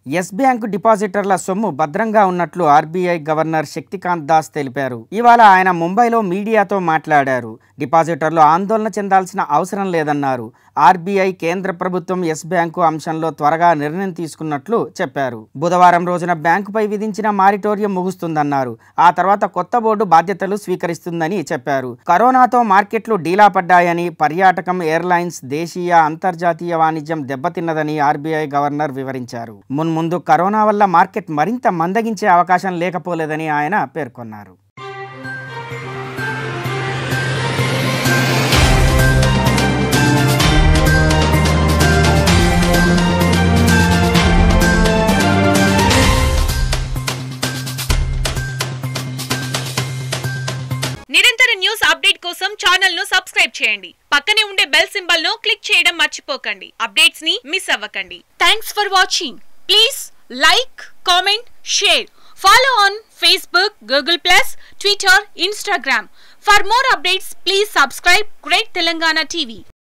yes bank డిపాజిటర్ల సొమ్ము భద్రంగా ఉన్నట్లు ఆర్బీఐ గవర్నర్ శక్తికాంత్ దాస్ తెలిపారు ఇవాళ ఆయన ముంబైలో మీడియాతో మాట్లాడారు డిపాజిటర్లు ఆందోళన చెందాల్సిన అవసరం లేదన్నారు ఆర్బీఐ కేంద్ర ప్రభుత్వం ఎస్ బ్యాంకు అంశంలో త్వరగా నిర్ణయం తీసుకున్నట్లు చెప్పారు బుధవారం రోజున బ్యాంకుపై విధించిన మారిటోరియం ముగుస్తుందన్నారు ఆ తర్వాత కొత్త బోర్డు బాధ్యతలు స్వీకరిస్తుందని చెప్పారు కరోనాతో మార్కెట్లు డీలా పడ్డాయని పర్యాటకం ఎయిర్లైన్స్ దేశీయ అంతర్జాతీయ వాణిజ్యం దెబ్బతిన్నదని ఆర్బీఐ గవర్నర్ వివరించారు మున్ముందు కరోనా వల్ల మార్కెట్ మరింత మందగించే అవకాశం లేకపోలేదని ఆయన పేర్కొన్నారు నిరంతర న్యూస్ అప్డేట్ కోసం ఛానల్ ను సబ్స్క్రైబ్ చేయండి పక్కనే ఉండే బెల్ సింబల్ ను క్లిక్ చేయడం మర్చిపోకండి అప్డేట్స్ ని మిస్ అవ్వకండి thanks for watching please like comment share follow on Facebook Google plus Twitter Instagram for more updates please subscribe great Telangana TV